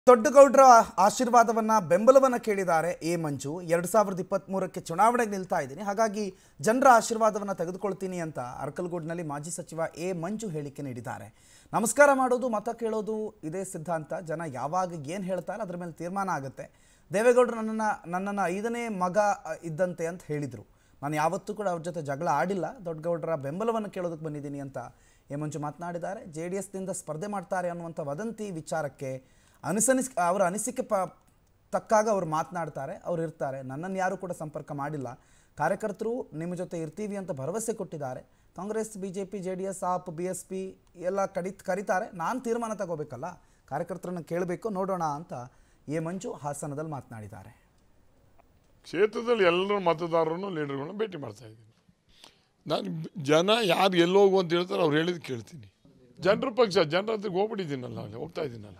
ದೊಡ್ಡಗೌಡರ ಆಶೀರ್ವಾದವನ್ನ ಬೆಂಬಲವನ್ನ ಕೇಳಿದ್ದಾರೆ ಎ ಮಂಜು ಎರಡು ಸಾವಿರದ ಇಪ್ಪತ್ತ್ಮೂರಕ್ಕೆ ಚುನಾವಣೆಗೆ ನಿಲ್ತಾ ಇದ್ದೀನಿ ಹಾಗಾಗಿ ಜನರ ಆಶೀರ್ವಾದವನ್ನ ತೆಗೆದುಕೊಳ್ತೀನಿ ಅಂತ ಅರ್ಕಲ್ಗೂಡ್ನಲ್ಲಿ ಮಾಜಿ ಸಚಿವ ಎ ಮಂಜು ಹೇಳಿಕೆ ನೀಡಿದ್ದಾರೆ ನಮಸ್ಕಾರ ಮಾಡೋದು ಮತ ಕೇಳೋದು ಇದೇ ಸಿದ್ಧಾಂತ ಜನ ಯಾವಾಗ ಏನು ಹೇಳ್ತಾರೆ ಅದ್ರ ಮೇಲೆ ತೀರ್ಮಾನ ಆಗುತ್ತೆ ದೇವೇಗೌಡರು ನನ್ನನ್ನು ನನ್ನನ್ನು ಐದನೇ ಮಗ ಅ, ಇದ್ದಂತೆ ಅಂತ ಹೇಳಿದರು ನಾನು ಯಾವತ್ತೂ ಕೂಡ ಅವ್ರ ಜೊತೆ ಜಗಳ ಆಡಿಲ್ಲ ದೊಡ್ಡಗೌಡರ ಬೆಂಬಲವನ್ನು ಕೇಳೋದಕ್ಕೆ ಬಂದಿದ್ದೀನಿ ಅಂತ ಎ ಮಂಜು ಮಾತನಾಡಿದ್ದಾರೆ ಜೆ ಡಿ ಎಸ್ನಿಂದ ಸ್ಪರ್ಧೆ ಮಾಡ್ತಾರೆ ಅನ್ನುವಂಥ ವದಂತಿ ವಿಚಾರಕ್ಕೆ ಅನುಸನಿಸ್ ಅವರ ಅನಿಸಿಕೆ ಪ ತಕ್ಕಾಗ ಅವ್ರು ಮಾತನಾಡ್ತಾರೆ ಅವ್ರು ಇರ್ತಾರೆ ನನ್ನನ್ನು ಯಾರೂ ಕೂಡ ಸಂಪರ್ಕ ಮಾಡಿಲ್ಲ ಕಾರ್ಯಕರ್ತರು ನಿಮ್ಮ ಜೊತೆ ಇರ್ತೀವಿ ಅಂತ ಭರವಸೆ ಕೊಟ್ಟಿದ್ದಾರೆ Congress B J P J D S AAP B S P ಎಲ್ಲ ಕಡಿ ಕರೀತಾರೆ ನಾನು ತೀರ್ಮಾನ ತಗೋಬೇಕಲ್ಲ ಕಾರ್ಯಕರ್ತರನ್ನು ಕೇಳಬೇಕು ನೋಡೋಣ ಅಂತ ಎ ಮಂಜು ಹಾಸನದಲ್ಲಿ ಮಾತನಾಡಿದ್ದಾರೆ ಕ್ಷೇತ್ರದಲ್ಲಿ ಎಲ್ಲರ ಮತದಾರರನ್ನು ಲೀಡರ್ಗಳನ್ನ ಭೇಟಿ ಮಾಡ್ತಾ ಇದ್ದೀನಿ ನಾನು ಬ- ಜನ ಯಾರು ಎಲ್ಲೋಗು ಅಂತ ಹೇಳ್ತಾರೆ ಅವ್ರು ಹೇಳಿದ್ ಕೇಳ್ತೀನಿ ಜನರ ಪಕ್ಷ ಜನರ ಹತ್ರಕ್ಕೆ ಹೋಗ್ಬಿಟ್ಟಿದ್ದೀನಲ್ಲ ಅಲ್ಲಿ ಹೋಗ್ತಾ ಇದ್ದೀನಲ್ಲ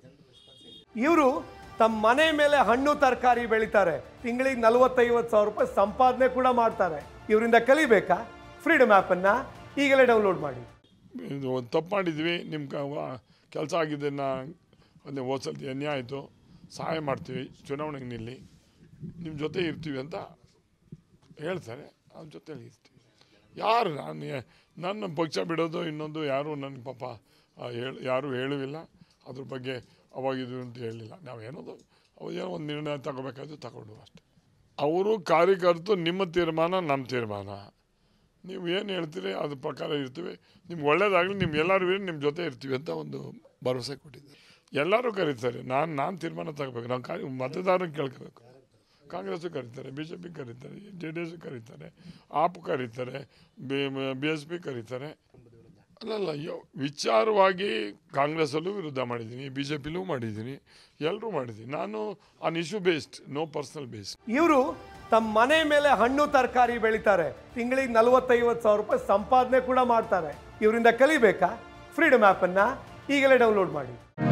ಇವರು ತಮ್ಮ ಮನೆ ಮೇಲೆ ಹಣ್ಣು ತರಕಾರಿ ಬೆಳಿತಾರೆ ತಿಂಗಳಿಗೆ ನಲವತ್ತೈವತ್ತು ಸಾವಿರ ರೂಪಾಯಿ ಸಂಪಾದನೆ ಕೂಡ ಮಾಡ್ತಾರೆ ಇವರಿಂದ ಕಲಿಬೇಕಾ ಫ್ರೀಡಮ್ ಆ್ಯಪನ್ನು ಈಗಲೇ ಡೌನ್ಲೋಡ್ ಮಾಡಿ ಇದು ಒಂದು ತಪ್ಪು ಮಾಡಿದ್ವಿ ನಿಮ್ಮ ಕೆಲಸ ಆಗಿದ್ದನ್ನು ಅದೇ ಹೋದ್ಸಲ ಅನ್ಯಾಯ ಆಯಿತು ಸಹಾಯ ಮಾಡ್ತೀವಿ ಚುನಾವಣೆಗೆ ನಿಲ್ಲಿ ನಿಮ್ಮ ಜೊತೆ ಇರ್ತೀವಿ ಅಂತ ಹೇಳ್ತಾರೆ ಅವ್ರ ಜೊತೆಲಿ ಇರ್ತೀವಿ ಯಾರು ನಾನು ಯಾ- ನನ್ನ ಪಕ್ಷ ಬಿಡೋದು ಇನ್ನೊಂದು ಯಾರು ನನಗೆ ಪಾಪ ಆ, ಹೇಳ್ ಯಾರೂ ಹೇಳುವಿಲ್ಲ ಅದ್ರ ಬಗ್ಗೆ ಅವಾಗಿದು ಅಂತ ಹೇಳಲಿಲ್ಲ ನಾವು ಏನೋದು ಅವಾಗೇನೋ ಒಂದು ನಿರ್ಣಯ ತಗೋಬೇಕಾದ್ರು ತಗೊಂಡು ಅಷ್ಟೆ ಅವರು ಕಾರ್ಯಕರ್ತರು ನಿಮ್ಮ ತೀರ್ಮಾನ ನಮ್ಮ ತೀರ್ಮಾನ ನೀವು ಏನು ಹೇಳ್ತೀರಿ ಅದ್ರ ಪ್ರಕಾರ ಇರ್ತೀವಿ ನಿಮ್ಗೆ ಒಳ್ಳೇದಾಗಲಿ ನಿಮ್ಮ ಎಲ್ಲರೂ ನಿಮ್ಮ ಜೊತೆ ಇರ್ತೀವಿ ಅಂತ ಒಂದು ಭರವಸೆ ಕೊಟ್ಟಿದ್ದಾರೆ ಎಲ್ಲರೂ ಕರೀತಾರೆ ನಾನು ನಾನು ತೀರ್ಮಾನ ತಗೋಬೇಕು ನಾವು ಕಾರ್ಯ ಮತದಾರರಿಗೆ ಕೇಳ್ಕೋಬೇಕು ಕಾಂಗ್ರೆಸ್ಸು ಕರೀತಾರೆ ಬಿ ಜೆ ಪಿ ಕರೀತಾರೆ ಜೆ ಡಿ ಎಸ್ ಕರೀತಾರೆ ಆಪ್ ಕರೀತಾರೆ ಬಿ ಎಸ್ ಪಿ ಕರೀತಾರೆ ಅಲ್ಲಲ್ಲ ಯೋ- ವಿಚಾರವಾಗಿ ಕಾಂಗ್ರೆಸ್ಸಲ್ಲೂ ವಿರುದ್ಧ ಮಾಡಿದ್ದೀನಿ ಬಿ ಜೆ ಪಿಲೂ ಮಾಡಿದ್ದೀನಿ ಎಲ್ಲರೂ ಮಾಡಿದ್ದೀನಿ ನಾನು on issue based no personal based ಇವರು ತಮ್ಮ ಮನೆ ಮೇಲೆ ಹಣ್ಣು ತರಕಾರಿ ಬೆಳಿತಾರೆ ತಿಂಗಳಿಗೆ ನಲವತ್ತೈವತ್ತು ಸಾವಿರ ರೂಪಾಯಿ ಸಂಪಾದನೆ ಕೂಡ ಮಾಡ್ತಾರೆ ಇವರಿಂದ ಕಲಿಬೇಕಾ ಫ್ರೀಡಮ್ ಆ್ಯಪನ್ನು ಈಗಲೇ ಡೌನ್ಲೋಡ್ ಮಾಡಿ